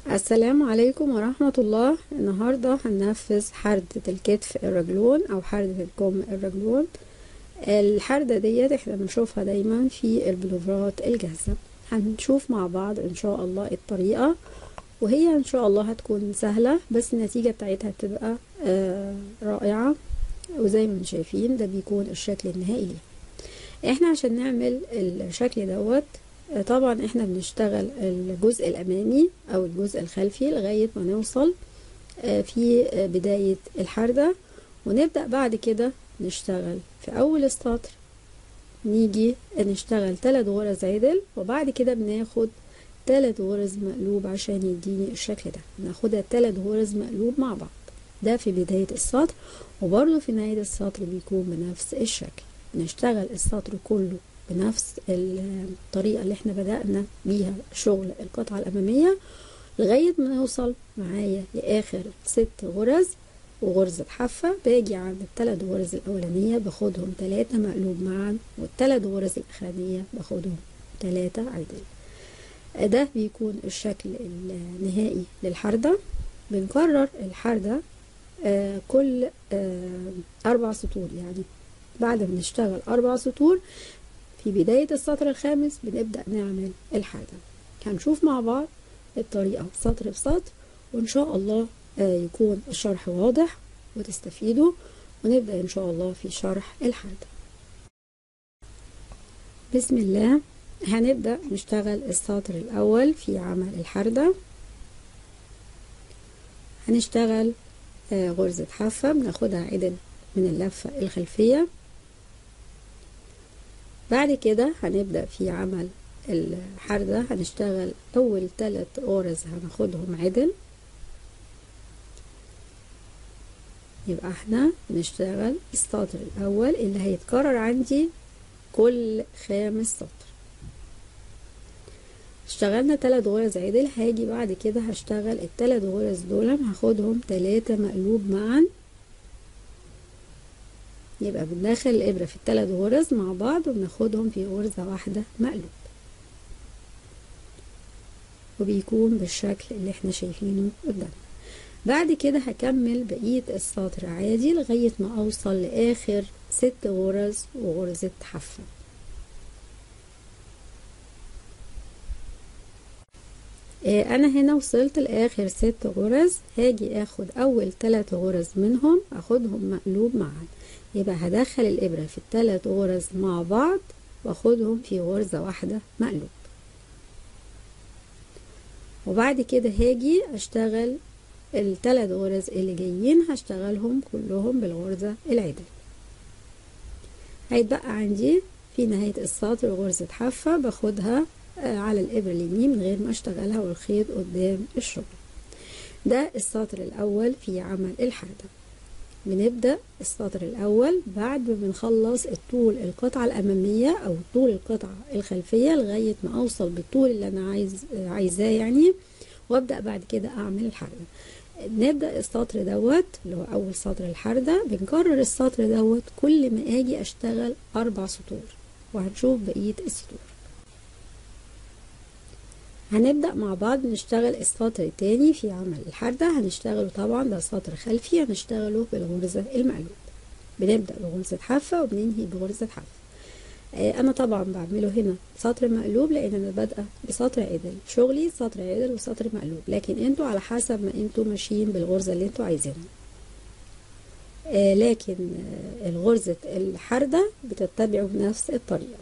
السلام عليكم ورحمة الله النهاردة هننفذ حردة الكتف الرجلون أو حردة الكم الرجلون الحردة ديت احنا بنشوفها دايما في البلوفرات الجاهزة هنشوف مع بعض ان شاء الله الطريقة وهي ان شاء الله هتكون سهلة بس النتيجة بتاعتها بتبقى آه رائعة وزي ما شايفين ده بيكون الشكل النهائي ليه احنا عشان نعمل الشكل دوت طبعا احنا بنشتغل الجزء الامامي او الجزء الخلفي لغاية ما نوصل في بداية الحردة ونبدأ بعد كده نشتغل في اول السطر نيجي نشتغل ثلاث غرز عدل وبعد كده بناخد ثلاث غرز مقلوب عشان يديني الشكل ده ناخدها ثلاث غرز مقلوب مع بعض ده في بداية السطر وبرضه في نهاية السطر بيكون بنفس الشكل نشتغل السطر كله بنفس الطريقة اللي احنا بدأنا بيها شغل القطعة الأمامية لغاية ما نوصل معايا لآخر ست غرز وغرزة حافة باجي عند التلات غرز الأولانية باخدهم تلاتة مقلوب معا والتلات غرز الأخرانية باخدهم تلاتة عدل ده بيكون الشكل النهائي للحردة بنكرر الحردة آه كل آه أربع سطور يعني بعد ما نشتغل أربع سطور في بداية السطر الخامس بنبدأ نعمل الحردة هنشوف مع بعض الطريقة سطر بسطر وإن شاء الله آه يكون الشرح واضح وتستفيدوا ونبدأ إن شاء الله في شرح الحردة بسم الله هنبدأ نشتغل السطر الأول في عمل الحردة هنشتغل آه غرزة حافة بناخدها عدل من اللفة الخلفية بعد كده هنبدأ في عمل الحردة هنشتغل أول ثلاث غرز هناخدهم عدل يبقى احنا نشتغل السطر الأول اللي هيتكرر عندي كل خامس سطر اشتغلنا تلات غرز عدل هاجي بعد كده هشتغل التلات غرز دول هاخدهم تلاتة مقلوب معا يبقى بندخل الإبرة في التلات غرز مع بعض وبناخدهم في غرزة واحدة مقلوب وبيكون بالشكل اللي احنا شايفينه قدامنا بعد كده هكمل بقية السطر عادي لغاية ما أوصل لآخر ست غرز وغرزة حافة انا هنا وصلت لاخر ست غرز هاجي اخد اول ثلاث غرز منهم اخدهم مقلوب معا يبقى هدخل الابرة في الثلاث غرز مع بعض واخدهم في غرزة واحدة مقلوب وبعد كده هاجي اشتغل الثلاث غرز اللي جايين هشتغلهم كلهم بالغرزة العدل هيتبقى عندي في نهاية السطر غرزة حافة باخدها على الإبرة اليمين من غير ما أشتغلها والخيط قدام الشغل ده السطر الأول في عمل الحردة بنبدأ السطر الأول بعد ما بنخلص الطول القطعة الأمامية أو طول القطعة الخلفية لغاية ما أوصل بالطول اللي أنا عايز عايزاه يعني وأبدأ بعد كده أعمل الحردة نبدأ السطر دوت اللي هو أول سطر الحردة بنكرر السطر دوت كل ما أجي أشتغل أربع سطور وهنشوف بقية السطور هنبدأ مع بعض نشتغل السطر التاني في عمل الحردة هنشتغله طبعا ده سطر خلفي هنشتغله بالغرزة المقلوب بنبدأ بغرزة حافة وبننهي بغرزة حافة آه أنا طبعا بعمله هنا سطر مقلوب لأن أنا بادئة بسطر عدل شغلي سطر عدل وسطر مقلوب لكن انتوا على حسب ما انتوا ماشيين بالغرزة اللي انتوا عايزينها آه لكن آه الغرزة الحردة بتتبعوا نفس الطريقة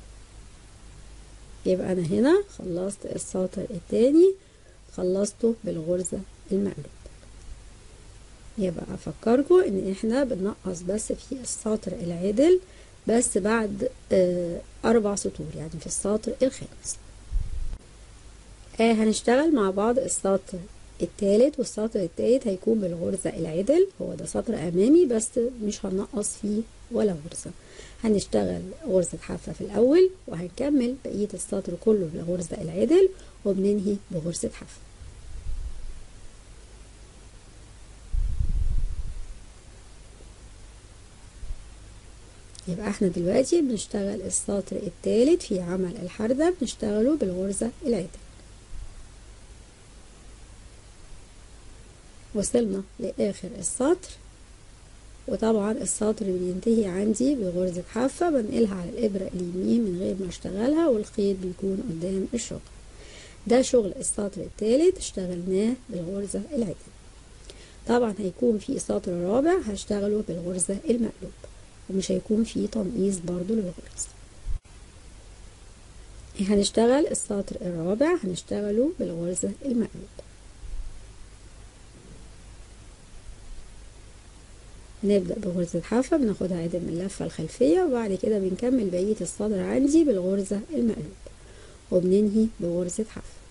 يبقى انا هنا خلصت السطر التاني خلصته بالغرزة المقلوب يبقى افكركم ان احنا بننقص بس في السطر العدل بس بعد آه اربع سطور يعني في السطر الخامس آه هنشتغل مع بعض السطر التالت والسطر التالت هيكون بالغرزة العدل هو ده سطر امامي بس مش هنقص فيه ولا غرزة هنشتغل غرزة حافة في الأول وهنكمل بقية السطر كله بالغرزة العدل وبننهي بغرزة حافة يبقى احنا دلوقتي بنشتغل السطر الثالث في عمل الحردة بنشتغله بالغرزة العدل وصلنا لآخر السطر وطبعا السطر بينتهي عندي بغرزة حافة بنقلها على الإبرة اليمين من غير ما اشتغلها والخيط بيكون قدام الشغل ده شغل السطر الثالث اشتغلناه بالغرزة العدل طبعا هيكون في سطر رابع هشتغله بالغرزة المقلوب ومش هيكون في تنقيص برضو للغرز هنشتغل السطر الرابع هنشتغله بالغرزة المقلوب نبدأ بغرزة حافة بناخدها عدل من اللفة الخلفية وبعد كده بنكمل بقية الصدر عندي بالغرزة المقلوب وبننهي بغرزة حافة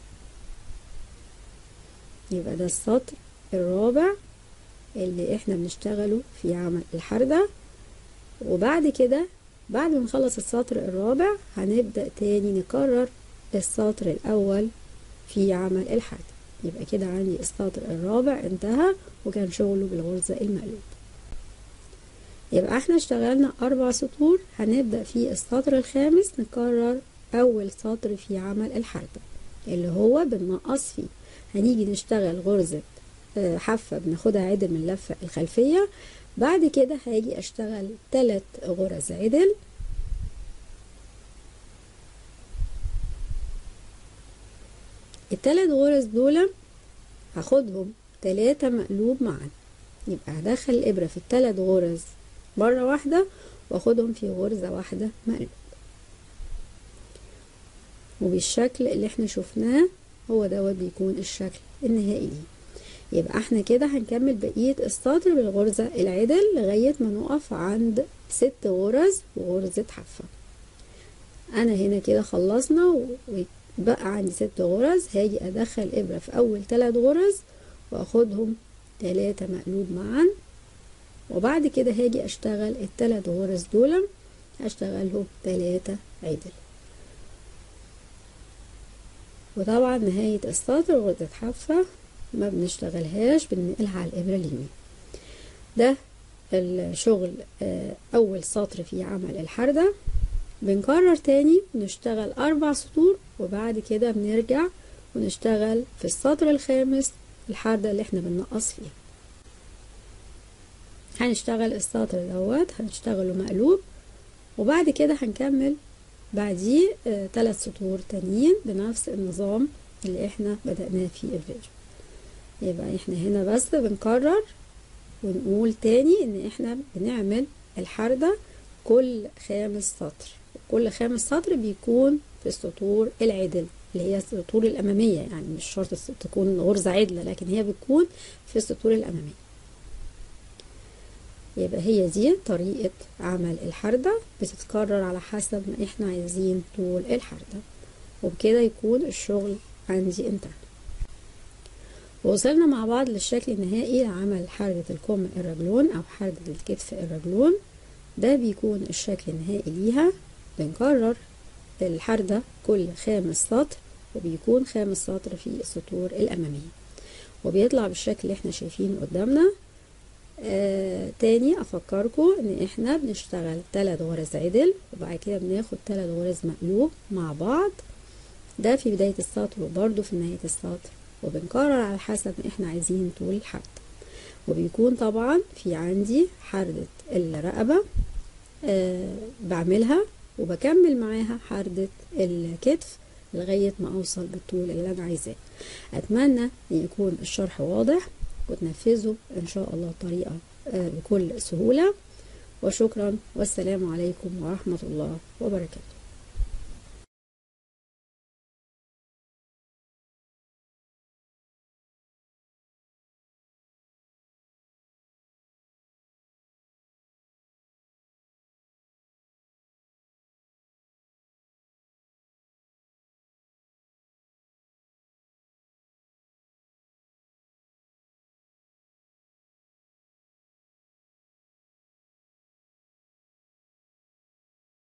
يبقى ده السطر الرابع اللي احنا بنشتغله في عمل الحردة وبعد كده بعد ما نخلص السطر الرابع هنبدأ تاني نكرر السطر الأول في عمل الحردة يبقى كده عندي السطر الرابع انتهى وكان شغله بالغرزة المقلوب يبقى احنا اشتغلنا أربع سطور هنبدأ في السطر الخامس نكرر أول سطر في عمل الحردة اللي هو بننقص فيه هنيجي نشتغل غرزة حافة بناخدها عدل من اللفة الخلفية بعد كده هاجي اشتغل تلات غرز عدل التلات غرز دول هاخدهم تلاتة مقلوب معا يبقى هدخل الإبرة في التلات غرز مرة واحدة واخدهم في غرزة واحدة مقلوب وبالشكل اللي احنا شفناه هو دوت بيكون الشكل النهائي ليه يبقى احنا كده هنكمل بقية السطر بالغرزة العدل لغاية ما نقف عند ست غرز وغرزة حافة انا هنا كده خلصنا وبقى عندي ست غرز هاجي ادخل ابرة في اول تلات غرز واخدهم تلاتة مقلوب معا وبعد كده هاجي اشتغل التلات غرز دول هشتغلهم تلاتة عدل وطبعا نهاية السطر غرزة حافة ما بنشتغلهاش بننقلها على الإبرة اليمين ده الشغل أول سطر في عمل الحردة بنكرر تاني نشتغل أربع سطور وبعد كده بنرجع ونشتغل في السطر الخامس الحردة اللي احنا بننقص فيها هنشتغل السطر دوت هنشتغله مقلوب وبعد كده هنكمل بعديه ثلاث آه سطور تانيين بنفس النظام اللي احنا بدأناه في الفيديو يبقى احنا هنا بس بنكرر ونقول تاني ان احنا بنعمل الحردة كل خامس سطر كل خامس سطر بيكون في السطور العدل اللي هي السطور الأمامية يعني مش شرط تكون غرزة عدلة لكن هي بتكون في السطور الأمامية يبقى هي دي طريقة عمل الحردة بتتكرر على حسب ما احنا عايزين طول الحردة وبكده يكون الشغل عندي انتهى وصلنا مع بعض للشكل النهائي لعمل حردة الكم الرجلون أو حردة الكتف الرجلون ده بيكون الشكل النهائي ليها بنكرر الحردة كل خامس سطر وبيكون خامس سطر في السطور الأمامية وبيطلع بالشكل اللي احنا شايفينه قدامنا آه تاني افكركم ان احنا بنشتغل تلات غرز عدل وبعد كده بناخد تلات غرز مقلوب مع بعض ده في بداية السطر وبرده في نهاية السطر وبنكرر على حسب ما احنا عايزين طول الحرد وبيكون طبعا في عندي حردة الرقبة آه بعملها وبكمل معاها حردة الكتف لغاية ما اوصل بالطول اللي انا عايزاه اتمنى ان يكون الشرح واضح وتنفذوا ان شاء الله الطريقة آه بكل سهولة وشكرا والسلام عليكم ورحمة الله وبركاته